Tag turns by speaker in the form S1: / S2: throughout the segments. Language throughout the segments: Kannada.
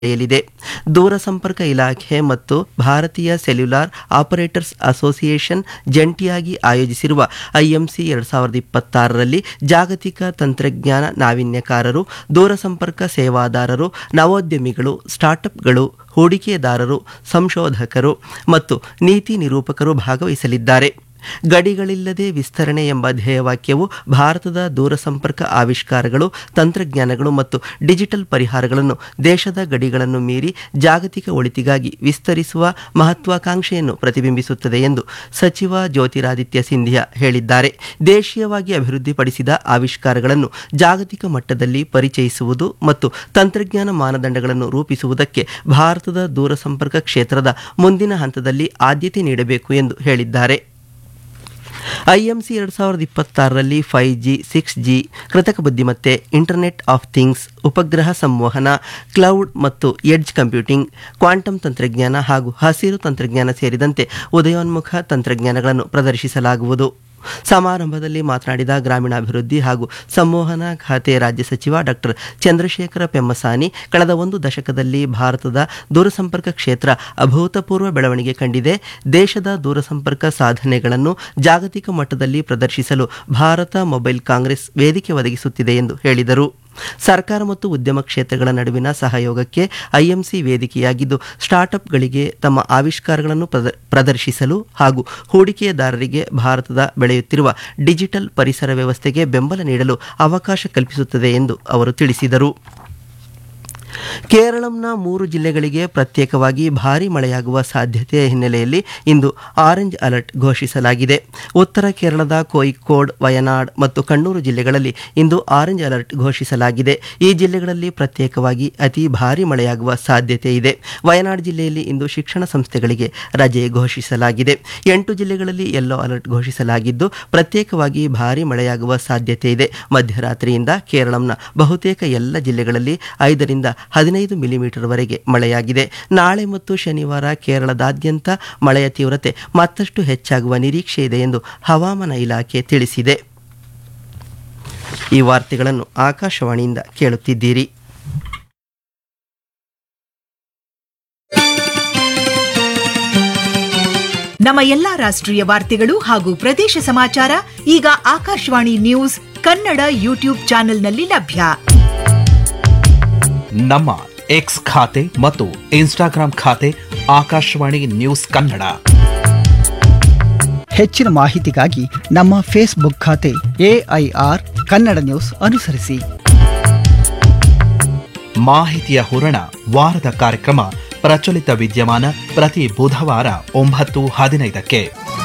S1: ನಡೆಯಲಿದೆ ದೂರಸಂಪರ್ಕ ಇಲಾಖೆ ಮತ್ತು ಭಾರತೀಯ ಸೆಲ್ಯುಲಾರ್ ಆಪರೇಟರ್ಸ್ ಅಸೋಸಿಯೇಷನ್ ಜಂಟಿಯಾಗಿ ಆಯೋಜಿಸಿರುವ ಐಎಂಸಿ ಎರಡು ಸಾವಿರದ ಇಪ್ಪತ್ತಾರರಲ್ಲಿ ಜಾಗತಿಕ ತಂತ್ರಜ್ಞಾನ ನಾವೀನ್ಯಕಾರರು ದೂರಸಂಪರ್ಕ ಸೇವಾದಾರರು ನವೋದ್ಯಮಿಗಳು ಸ್ಟಾರ್ಟ್ಅಪ್ಗಳು ಹೂಡಿಕೆದಾರರು ಸಂಶೋಧಕರು ಮತ್ತು ನೀತಿ ನಿರೂಪಕರು ಭಾಗವಹಿಸಲಿದ್ದಾರೆ ಗಡಿಗಳಿಲ್ಲದೆ ವಿಸ್ತರಣೆ ಎಂಬ ಧ್ಯೇಯವಾಕ್ಯವು ಭಾರತದ ದೂರಸಂಪರ್ಕ ಆವಿಷ್ಕಾರಗಳು ತಂತ್ರಜ್ಞಾನಗಳು ಮತ್ತು ಡಿಜಿಟಲ್ ಪರಿಹಾರಗಳನ್ನು ದೇಶದ ಗಡಿಗಳನ್ನು ಮೀರಿ ಜಾಗತಿಕ ಒಳಿತಿಗಾಗಿ ವಿಸ್ತರಿಸುವ ಮಹತ್ವಾಕಾಂಕ್ಷೆಯನ್ನು ಪ್ರತಿಬಿಂಬಿಸುತ್ತದೆ ಎಂದು ಸಚಿವ ಜ್ಯೋತಿರಾದಿತ್ಯ ಸಿಂಧಿಯಾ ಹೇಳಿದ್ದಾರೆ ದೇಶೀಯವಾಗಿ ಅಭಿವೃದ್ಧಿಪಡಿಸಿದ ಆವಿಷ್ಕಾರಗಳನ್ನು ಜಾಗತಿಕ ಮಟ್ಟದಲ್ಲಿ ಪರಿಚಯಿಸುವುದು ಮತ್ತು ತಂತ್ರಜ್ಞಾನ ಮಾನದಂಡಗಳನ್ನು ರೂಪಿಸುವುದಕ್ಕೆ ಭಾರತದ ದೂರಸಂಪರ್ಕ ಕ್ಷೇತ್ರದ ಮುಂದಿನ ಹಂತದಲ್ಲಿ ಆದ್ಯತೆ ನೀಡಬೇಕು ಎಂದು ಹೇಳಿದ್ದಾರೆ ಐಎಂಸಿ ಎರಡು ಸಾವಿರದ ಇಪ್ಪತ್ತಾರರಲ್ಲಿ ಫೈವ್ ಜಿ ಸಿಕ್ಸ್ ಜಿ ಕೃತಕ ಬುದ್ಧಿಮತ್ತೆ ಇಂಟರ್ನೆಟ್ ಆಫ್ ಥಿಂಗ್ಸ್ ಉಪಗ್ರಹ ಸಂವಹನ ಕ್ಲೌಡ್ ಮತ್ತು ಎಡ್ಜ್ ಕಂಪ್ಯೂಟಿಂಗ್ ಕ್ವಾಂಟಮ್ ತಂತ್ರಜ್ಞಾನ ಹಾಗೂ ಹಸಿರು ತಂತ್ರಜ್ಞಾನ ಸೇರಿದಂತೆ ಉದಯೋನ್ಮುಖ ತಂತ್ರಜ್ಞಾನಗಳನ್ನು ಪ್ರದರ್ಶಿಸಲಾಗುವುದು ಸಮಾರಂಭದಲ್ಲಿ ಮಾತನಾಡಿದ ಗ್ರಾಮೀಣಾಭಿವೃದ್ಧಿ ಹಾಗೂ ಸಂವಹನ ಖಾತೆ ರಾಜ್ಯ ಸಚಿವ ಡಾಕ್ಟರ್ ಚಂದ್ರಶೇಖರ ಪೆಮ್ಮಸಾನಿ ಕಳೆದ ಒಂದು ದಶಕದಲ್ಲಿ ಭಾರತದ ದೂರಸಂಪರ್ಕ ಕ್ಷೇತ್ರ ಅಭೂತಪೂರ್ವ ಬೆಳವಣಿಗೆ ಕಂಡಿದೆ ದೇಶದ ದೂರಸಂಪರ್ಕ ಸಾಧನೆಗಳನ್ನು ಜಾಗತಿಕ ಮಟ್ಟದಲ್ಲಿ ಪ್ರದರ್ಶಿಸಲು ಭಾರತ ಮೊಬೈಲ್ ಕಾಂಗ್ರೆಸ್ ವೇದಿಕೆ ಒದಗಿಸುತ್ತಿದೆ ಎಂದು ಹೇಳಿದರು ಸರ್ಕಾರ ಮತ್ತು ಉದ್ಯಮ ಕ್ಷೇತ್ರಗಳ ನಡುವಿನ ಸಹಯೋಗಕ್ಕೆ ಐಎಂಸಿ ವೇದಿಕೆಯಾಗಿದ್ದು ಸ್ಟಾರ್ಟ್ಅಪ್ಗಳಿಗೆ ತಮ್ಮ ಆವಿಷ್ಕಾರಗಳನ್ನು ಪ್ರದ- ಪ್ರದರ್ಶಿಸಲು ಹಾಗೂ ಹೂಡಿಕೆದಾರರಿಗೆ ಭಾರತದ ಬೆಳೆಯುತ್ತಿರುವ ಡಿಜಿಟಲ್ ಪರಿಸರ ವ್ಯವಸ್ಥೆಗೆ ಬೆಂಬಲ ನೀಡಲು ಅವಕಾಶ ಕಲ್ಪಿಸುತ್ತದೆ ಎಂದು ಅವರು ತಿಳಿಸಿದರು ಕೇರಳಂನ ಮೂರು ಜಿಲ್ಲೆಗಳಿಗೆ ಪ್ರತ್ಯೇಕವಾಗಿ ಭಾರೀ ಮಳೆಯಾಗುವ ಸಾಧ್ಯತೆಯ ಹಿನ್ನೆಲೆಯಲ್ಲಿ ಇಂದು ಆರೆಂಜ್ ಅಲರ್ಟ್ ಘೋಷಿಸಲಾಗಿದೆ ಉತ್ತರ ಕೇರಳದ ಕೋಯಿಕೋಡ್ ವಯನಾಡ್ ಮತ್ತು ಕಣ್ಣೂರು ಜಿಲ್ಲೆಗಳಲ್ಲಿ ಇಂದು ಆರೆಂಜ್ ಅಲರ್ಟ್ ಘೋಷಿಸಲಾಗಿದೆ ಈ ಜಿಲ್ಲೆಗಳಲ್ಲಿ ಪ್ರತ್ಯೇಕವಾಗಿ ಅತಿ ಭಾರೀ ಮಳೆಯಾಗುವ ಸಾಧ್ಯತೆ ಇದೆ ವಯನಾಡ್ ಜಿಲ್ಲೆಯಲ್ಲಿ ಇಂದು ಶಿಕ್ಷಣ ಸಂಸ್ಥೆಗಳಿಗೆ ರಜೆ ಘೋಷಿಸಲಾಗಿದೆ ಎಂಟು ಜಿಲ್ಲೆಗಳಲ್ಲಿ ಯೆಲ್ಲೋ ಅಲರ್ಟ್ ಘೋಷಿಸಲಾಗಿದ್ದು ಪ್ರತ್ಯೇಕವಾಗಿ ಭಾರೀ ಮಳೆಯಾಗುವ ಸಾಧ್ಯತೆ ಇದೆ ಮಧ್ಯರಾತ್ರಿಯಿಂದ ಕೇರಳಂನ ಬಹುತೇಕ ಎಲ್ಲ ಜಿಲ್ಲೆಗಳಲ್ಲಿ ಐದರಿಂದ ಹದಿನೈದು ಮಿಲಿಮೀಟರ್ವರೆಗೆ ಮಳೆಯಾಗಿದೆ ನಾಳೆ ಮತ್ತು ಶನಿವಾರ ಕೇರಳದಾದ್ಯಂತ ಮಳೆಯ ತೀವ್ರತೆ ಮತ್ತಷ್ಟು ಹೆಚ್ಚಾಗುವ ನಿರೀಕ್ಷೆ ಇದೆ ಎಂದು ಹವಾಮಾನ ಇಲಾಖೆ ತಿಳಿಸಿದೆ ಈ ವಾರ್ತೆಗಳನ್ನು ಆಕಾಶವಾಣಿಯಿಂದ ಕೇಳುತ್ತಿದ್ದೀರಿ
S2: ನಮ್ಮ ಎಲ್ಲಾ ರಾಷ್ಟ್ರೀಯ ವಾರ್ತೆಗಳು ಹಾಗೂ ಪ್ರದೇಶ ಸಮಾಚಾರ ಈಗ ಆಕಾಶವಾಣಿ ನ್ಯೂಸ್ ಕನ್ನಡ ಯೂಟ್ಯೂಬ್ ಚಾನೆಲ್ನಲ್ಲಿ ಲಭ್ಯ
S3: ನಮ್ಮ ಎಕ್ಸ್ ಖಾತೆ ಮತ್ತು ಇನ್ಸ್ಟಾಗ್ರಾಂ ಖಾತೆ ಆಕಾಶವಾಣಿ ನ್ಯೂಸ್ ಕನ್ನಡ
S4: ಹೆಚ್ಚಿನ ಮಾಹಿತಿಗಾಗಿ ನಮ್ಮ ಫೇಸ್ಬುಕ್ ಖಾತೆ ಎಐಆರ್ ಕನ್ನಡ ನ್ಯೂಸ್ ಅನುಸರಿಸಿ
S3: ಮಾಹಿತಿಯ ಹೂರಣ ವಾರದ ಕಾರ್ಯಕ್ರಮ ಪ್ರಚಲಿತ ವಿದ್ಯಮಾನ ಪ್ರತಿ ಬುಧವಾರ ಒಂಬತ್ತು ಹದಿನೈದಕ್ಕೆ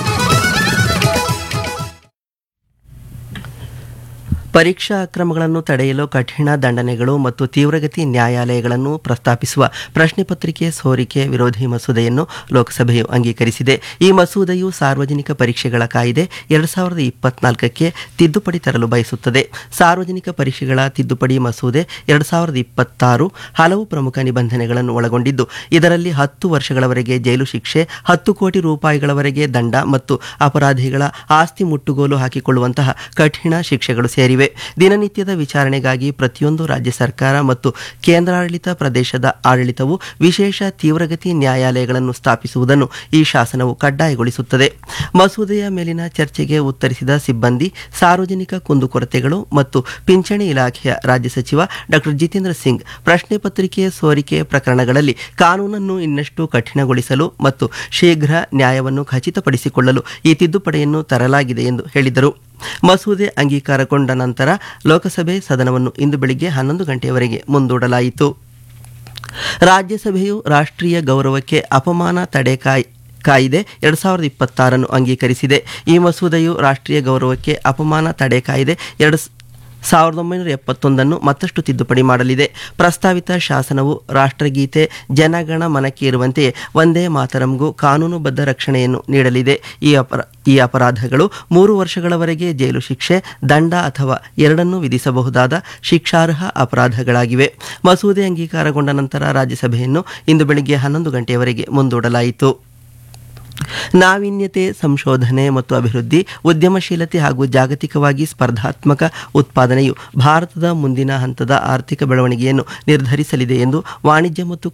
S1: ಪರೀಕ್ಷಾ ಅಕ್ರಮಗಳನ್ನು ತಡೆಯಲು ಕಠಿಣ ದಂಡನೆಗಳು ಮತ್ತು ತೀವ್ರಗತಿ ನ್ಯಾಯಾಲಯಗಳನ್ನು ಪ್ರಸ್ತಾಪಿಸುವ ಪ್ರಶ್ನೆ ಪತ್ರಿಕೆ ಸೋರಿಕೆ ವಿರೋಧಿ ಮಸೂದೆಯನ್ನು ಲೋಕಸಭೆಯು ಅಂಗೀಕರಿಸಿದೆ ಈ ಮಸೂದೆಯು ಸಾರ್ವಜನಿಕ ಪರೀಕ್ಷೆಗಳ ಕಾಯ್ದೆ ಎರಡು ಸಾವಿರದ ಇಪ್ಪತ್ನಾಲ್ಕಕ್ಕೆ ತಿದ್ದುಪಡಿ ತರಲು ಬಯಸುತ್ತದೆ ಸಾರ್ವಜನಿಕ ಪರೀಕ್ಷೆಗಳ ತಿದ್ದುಪಡಿ ಮಸೂದೆ ಎರಡು ಸಾವಿರದ ಇಪ್ಪತ್ತಾರು ಹಲವು ಪ್ರಮುಖ ನಿಬಂಧನೆಗಳನ್ನು ಒಳಗೊಂಡಿದ್ದು ಇದರಲ್ಲಿ ಹತ್ತು ವರ್ಷಗಳವರೆಗೆ ಜೈಲು ಶಿಕ್ಷೆ ಹತ್ತು ಕೋಟಿ ರೂಪಾಯಿಗಳವರೆಗೆ ದಂಡ ಮತ್ತು ಅಪರಾಧಿಗಳ ಆಸ್ತಿ ಮುಟ್ಟುಗೋಲು ಹಾಕಿಕೊಳ್ಳುವಂತಹ ಕಠಿಣ ಶಿಕ್ಷೆಗಳು ಸೇರಿವೆ ದಿನನಿತ್ಯದ ವಿಚಾರಣೆಗಾಗಿ ಪ್ರತಿಯೊಂದು ರಾಜ್ಯ ಸರ್ಕಾರ ಮತ್ತು ಕೇಂದ್ರಾಡಳಿತ ಪ್ರದೇಶದ ಆಡಳಿತವು ವಿಶೇಷ ತೀವ್ರಗತಿ ನ್ಯಾಯಾಲಯಗಳನ್ನು ಸ್ಥಾಪಿಸುವುದನ್ನು ಈ ಶಾಸನವು ಕಡ್ಡಾಯಗೊಳಿಸುತ್ತದೆ ಮಸೂದೆಯ ಮೇಲಿನ ಚರ್ಚೆಗೆ ಉತ್ತರಿಸಿದ ಸಿಬ್ಬಂದಿ ಸಾರ್ವಜನಿಕ ಕುಂದುಕೊರತೆಗಳು ಮತ್ತು ಪಿಂಚಣಿ ಇಲಾಖೆಯ ರಾಜ್ಯ ಸಚಿವ ಡಾಕ್ಟರ್ ಜಿತೇಂದ್ರ ಸಿಂಗ್ ಪ್ರಶ್ನೆ ಪತ್ರಿಕೆ ಸೋರಿಕೆ ಪ್ರಕರಣಗಳಲ್ಲಿ ಕಾನೂನನ್ನು ಇನ್ನಷ್ಟು ಕಠಿಣಗೊಳಿಸಲು ಮತ್ತು ಶೀಘ್ರ ನ್ಯಾಯವನ್ನು ಖಚಿತಪಡಿಸಿಕೊಳ್ಳಲು ಈ ತಿದ್ದುಪಡಿಯನ್ನು ತರಲಾಗಿದೆ ಎಂದು ಹೇಳಿದರು ಮಸೂದೆ ಅಂಗೀಕಾರಗೊಂಡ ನಂತರ ಲೋಕಸಭೆ ಸದನವನ್ನು ಇಂದು ಬೆಳಿಗ್ಗೆ ಹನ್ನೊಂದು ಗಂಟೆಯವರೆಗೆ ಮುಂದೂಡಲಾಯಿತು ರಾಜ್ಯಸಭೆಯು ರಾಷ್ಟ್ರೀಯ ಗೌರವಕ್ಕೆ ಅಪಮಾನ ತಡೆ ಕಾಯ್ ಕಾಯಿದೆ ಎರಡು ಸಾವಿರದ ಇಪ್ಪತ್ತಾರನ್ನು ಅಂಗೀಕರಿಸಿದೆ ಈ ಮಸೂದೆಯು ರಾಷ್ಟ್ರೀಯ ಗೌರವಕ್ಕೆ ಅಪಮಾನ ತಡೆ ಕಾಯ್ದೆ ಎರಡು ಸಾವಿರದ ಒಂಬೈನೂರ ಎಪ್ಪತ್ತೊಂದನ್ನು ಮತ್ತಷ್ಟು ತಿದ್ದುಪಡಿ ಮಾಡಲಿದೆ ಪ್ರಸ್ತಾವಿತ ಶಾಸನವು ರಾಷ್ಟ್ರಗೀತೆ ಜನಗಣ ಮನಕ್ಕೆ ಇರುವಂತೆಯೇ ಒಂದೇ ಮಾತರಂಗೂ ಕಾನೂನುಬದ್ಧ ರಕ್ಷಣೆಯನ್ನು ನೀಡಲಿದೆ ಈ ಅಪರ ಈ ಅಪರಾಧಗಳು ಮೂರು ವರ್ಷಗಳವರೆಗೆ ಜೈಲು ಶಿಕ್ಷೆ ದಂಡ ಅಥವಾ ಎರಡನ್ನೂ ವಿಧಿಸಬಹುದಾದ ಶಿಕ್ಷಾರ್ಹ ಅಪರಾಧಗಳಾಗಿವೆ ಮಸೂದೆ ಅಂಗೀಕಾರಗೊಂಡ ನಂತರ ರಾಜ್ಯಸಭೆಯನ್ನು ಇಂದು ಬೆಳಿಗ್ಗೆ ಹನ್ನೊಂದು ಗಂಟೆಯವರೆಗೆ ಮುಂದೂಡಲಾಯಿತು ನಾವೀನ್ಯತೆ ಸಂಶೋಧನೆ ಮತ್ತು ಅಭಿವೃದ್ಧಿ ಉದ್ಯಮಶೀಲತೆ ಹಾಗೂ ಜಾಗತಿಕವಾಗಿ ಸ್ಪರ್ಧಾತ್ಮಕ ಉತ್ಪಾದನೆಯು ಭಾರತದ ಮುಂದಿನ ಹಂತದ ಆರ್ಥಿಕ ಬೆಳವಣಿಗೆಯನ್ನು ನಿರ್ಧರಿಸಲಿದೆ ಎಂದು ವಾಣಿಜ್ಯ ಮತ್ತು